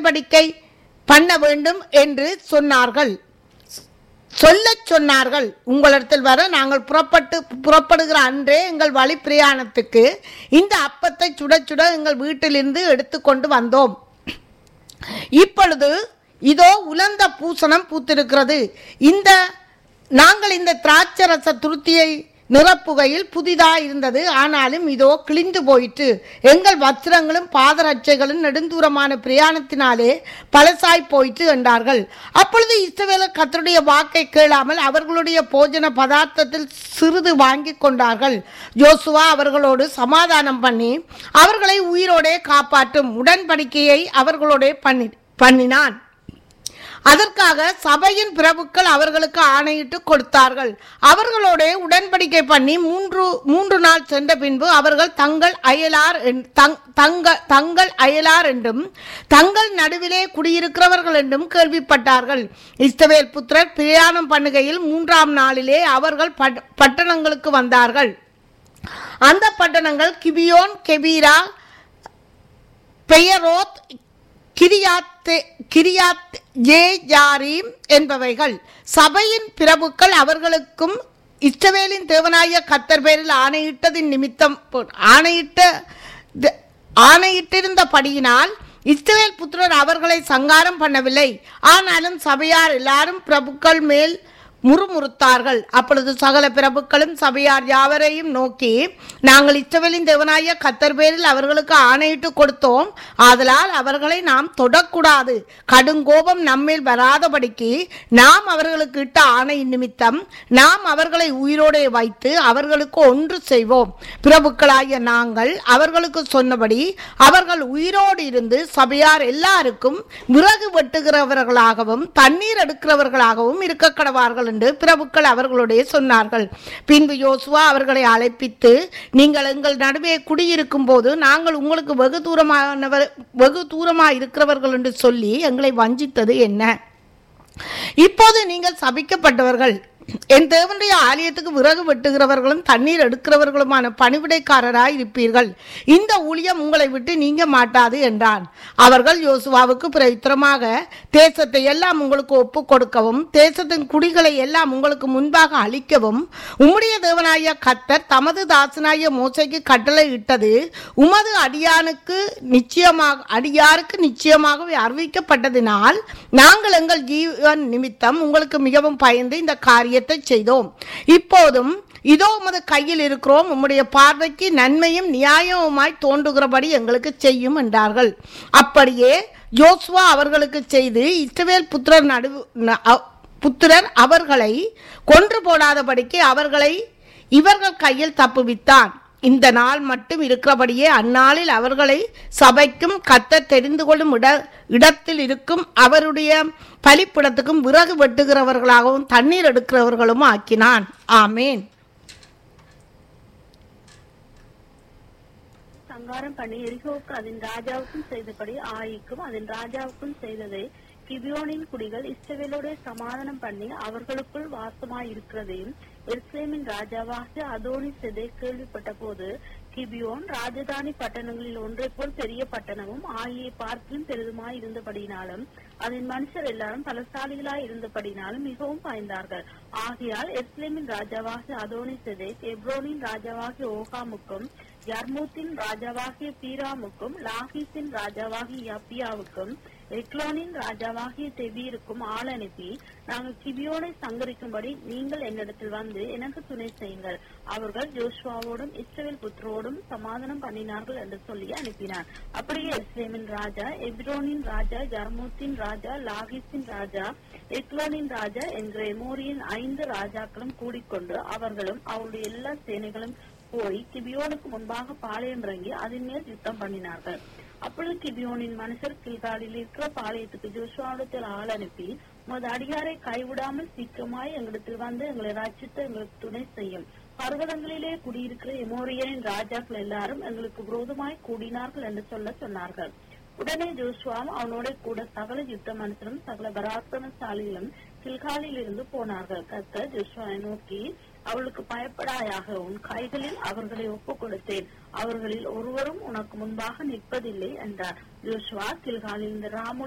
உடன்படிக்கை பண்ண வேண்டும் என்று சொன்னார்கள் சொல்லச் சொன்னார்கள் உங்களிடத்தில் வர நாங்கள் புறப்பட்டு புறப்படுகிற அன்றே எங்கள் வழி பிரயாணத்துக்கு இந்த அப்பத்தை சுட சுட எங்கள் வீட்டிலிருந்து எடுத்துக்கொண்டு வந்தோம் இப்பொழுது இதோ உலர்ந்த பூசணம் பூத்திருக்கிறது இந்த நாங்கள் இந்த திராட்சரச துருத்தியை நிரப்புகையில் புதிதாக இருந்தது ஆனாலும் இதோ கிழிந்து போயிற்று எங்கள் வஸ்திரங்களும் பாதரட்சைகளும் நெடுந்தூரமான பிரயாணத்தினாலே பழசாய் போயிற்று என்றார்கள் அப்பொழுது இஸ்ரவேலர் கர்த்தருடைய வாக்கை கேளாமல் அவர்களுடைய போஜன பதார்த்தத்தில் சிறிது வாங்கி கொண்டார்கள் ஜோசுவா அவர்களோடு சமாதானம் பண்ணி அவர்களை உயிரோடே காப்பாற்றும் உடன்படிக்கையை அவர்களோடே பண்ணி பண்ணினான் அதற்காக சபையின் பிரபுக்கள் அவர்களுக்கு ஆணையிட்டு கொடுத்தார்கள் அவர்களோட உடன்படிக்கை பண்ணி மூன்று மூன்று நாள் சென்ற பின்பு அவர்கள் தங்கள் அயலார் என்- தங்- தங்க தங்கள் அயலார் என்றும் தங்கள் நடுவிலே குடியிருக்கிறவர்கள் என்றும் கேள்விப்பட்டார்கள் இஸ்தவேல் புத்திரர் பிரயாணம் பண்ணுகையில் மூன்றாம் நாளிலே அவர்கள் பட்- பட்டணங்களுக்கு வந்தார்கள் அந்த பட்டணங்கள் Gibeon Chephirah Beeroth Kiriath Kiriath Jearim என்பவைகள் சபையின் பிரபுக்கள் அவர்களுக்கும் இஸ்ரவேலின் தேவனாய கத்தர் பேரில் ஆணையிட்டதின் நிமித்தம் ஆணையிட்ட த- ஆணையிட்டிருந்தபடியினால் இஸ்ரவேல் புத்திரர் அவர்களை சங்காரம் பண்ணவில்லை ஆனாலும் சபையார் எல்லாரும் பிரபுக்கள் மேல் முறுமுறுத்தார்கள் அப்பொழுது சகல பிரபுக்களும் சபையார் யாவரையும் நோக்கி நாங்கள் இஸ்ரவேலின் தேவனாய கத்தர் பேரில் அவர்களுக்கு ஆணையிட்டு கொடுத்தோம் ஆதலால் அவர்களை நாம் தொடக்கூடாது கடுங்கோபம் நம்மேல் வராதபடிக்கு நாம் அவர்களுக்கு இட்ட ஆணையின் நிமித்தம் நாம் அவர்களை உயிரோடே வைத்து அவர்களுக்கு ஒன்று செய்வோம் பிரபுக்களாகிய நாங்கள் அவர்களுக்கு சொன்னபடி அவர்கள் உயிரோடு இருந்து சபையார் எல்லாருக்கும் விறகு வெட்டுகிறவர்களாகவும் தண்ணீர் எடுக்கிறவர்களாகவும் இருக்க கடவார்கள் என்று பிரபுக்கள் அவர்களுடைய சொன்னார்கள் பின்பு யோசுவா அவர்களை அழைப்பித்து நீங்கள் எங்கள் நடுவே குடியிருக்கும் போது நாங்கள் உங்களுக்கு வெகு தூரமானவர் வெகு தூரமாக இருக்கிறவர்கள் என்று சொல்லி எங்களை வஞ்சித்தது என்ன இப்போது நீங்கள் சபிக்கப்பட்டவர்கள் என் தேவனுடைய ஆலயத்துக்கு விறகு வெட்டுகிறவர்களும் தண்ணீர் எடுக்கிறவர்களுமான பணிவிடைக்காரராய் இருப்பீர்கள் இந்த ஊழியம் உங்களை விட்டு நீங்க மாட்டாது என்றான் அவர்கள் யோசுவாவுக்கு பிரயுத்தரமாக தேசத்தை எல்லாம் உங்களுக்கு ஒப்பு கொடுக்கவும் தேசத்தின் குடிகளை எல்லாம் உங்களுக்கு முன்பாக அளிக்கவும் உம்முடைய தேவனாய கத்தர் தமது தாசனாய மோசைக்கு கட்டளை இட்டது உமது அடியானுக்கு நிச்சயமாக அடியாருக்கு நிச்சயமாகவே அறிவிக்கப்பட்டதினால் நாங்கள் எங்கள் ஜீவன் நிமித்தம் உங்களுக்கு மிகவும் பயந்து இந்த காரியத்தை செய்தோம் இப்போதும் இதோ உமது கையில் இருக்கிறோம் உம்முடைய பார்வைக்கு நன்மையும் நியாயமுமாய் தோன்றுகிறபடி எங்களுக்கு செய்யும் என்றார்கள் அப்படியே யோசுவா அவர்களுக்கு செய்து இஸ்ரவேல் புத்திரர் நடு ந- அ- புத்திரர் அவர்களை கொன்று போடாதபடிக்கு அவர்களை இவர்கள் கையில் தப்புவித்தான் இந்த நாள் மட்டும் இருக்கிறபடியே அந்நாளில் அவர்களை சபைக்கும் கத்த தெரிந்து கொள்ளும் இட இடத்தில் இருக்கும் அவருடைய பலிப்பிடத்துக்கும் விறகு வெட்டுகிறவர்களாகவும் தண்ணீர் எடுக்கிறவர்களும் ஆக்கினான் ஆமேன் சங்காரம் பண்ணி எரிகோவுக்கு அதன் ராஜாவுக்கும் செய்தபடி ஆயிக்கும் அதன் ராஜாவுக்கும் செய்ததை கிபியோனின் குடிகள் இஸ்ரவேலோட சமாதானம் பண்ணி அவர்களுக்குள் வாசமாய் இருக்கிறதையும் எருசலேமின் ராஜாவாகிய அதோனி செதை கேள்விப்பட்ட போது கிபியோன் ராஜதானி பட்டணங்களில் ஒன்றை போல் பெரிய பட்டணமும் ஆகிய பார்க்கிலும் பெரிதுமாய் இருந்தபடினாலும் அதன் மனுஷர் எல்லாரும் பலசாலிகளாய் இருந்தபடினாலும் மிகவும் பயந்தார்கள் ஆகையால் எருசலேமின் ராஜாவாகிய அதோனி செதை எப்ரோனின் ராஜாவாகிய ஓகாமுக்கும் யர்மூத்தின் ராஜாவாகிய பீராமுக்கும் லாகீசின் ராஜாவாகிய யப்பியாவுக்கும் எக்லோனின் ராஜாவாகிய தெபீருக்கும் ஆள் அனுப்பி நாங்கள் கிபியோனை சங்கரிக்கும்படி நீங்கள் என்னிடத்தில் வந்து எனக்கு துணை செய்யுங்கள் அவர்கள் ஜோஷுவாவோடும் இஸ்ரவேல் புத்திரோடும் சமாதானம் பண்ணினார்கள் என்று சொல்லி அனுப்பினார் அப்படியே இஸ்ரேமின் ராஜா எப்ரோனின் ராஜா யர்மூத்தின் ராஜா லாகிஸின் ராஜா எக்லோனின் ராஜா என்ற எமோரியின் ஐந்து ராஜாக்களும் கூடிக்கொண்டு அவர்களும் அவருடைய எல்லா சேனைகளும் போய் கிபியோனுக்கு முன்பாக பாளையம் இறங்கி அதன் மேல் யுத்தம் பண்ணினார்கள் அப்பொழுது கிபியோனின் மனுஷர் கில்காலில் இருக்கிற பாளையத்துக்கு ஜோஷுவாவிடத்தில் ஆள் அனுப்பி உமது அடியாரை கைவிடாமல் சீக்கிரமாய் எங்களிடத்தில் வந்து எங்களை ரட்சித்து எங்களுக்கு துணை செய்யும் பர்வதங்களிலே குடியிருக்கிற எமோரியனின் ராஜாக்கள் எல்லாரும் எங்களுக்கு விரோதமாய் கூடினார்கள் என்று சொல்ல சொன்னார்கள் உடனே ஜோஷுவாவும் அவனோட கூட சகல யுத்த மனுஷரும் சகல பராக்கிரமசாலிகளும் கில்காலில் இருந்து போனார்கள் கர்த்தர் ஜோஷுவாவை நோக்கி அவளுக்கு பயப்படாயாக உன் கைகளில் அவர்களை ஒப்புக் கொடுத்தேன் அவர்களில் ஒருவரும் உனக்கு முன்பாக நிற்பதில்லை என்றார் ஜோஷுவா கில்காலில் இந்த ராமு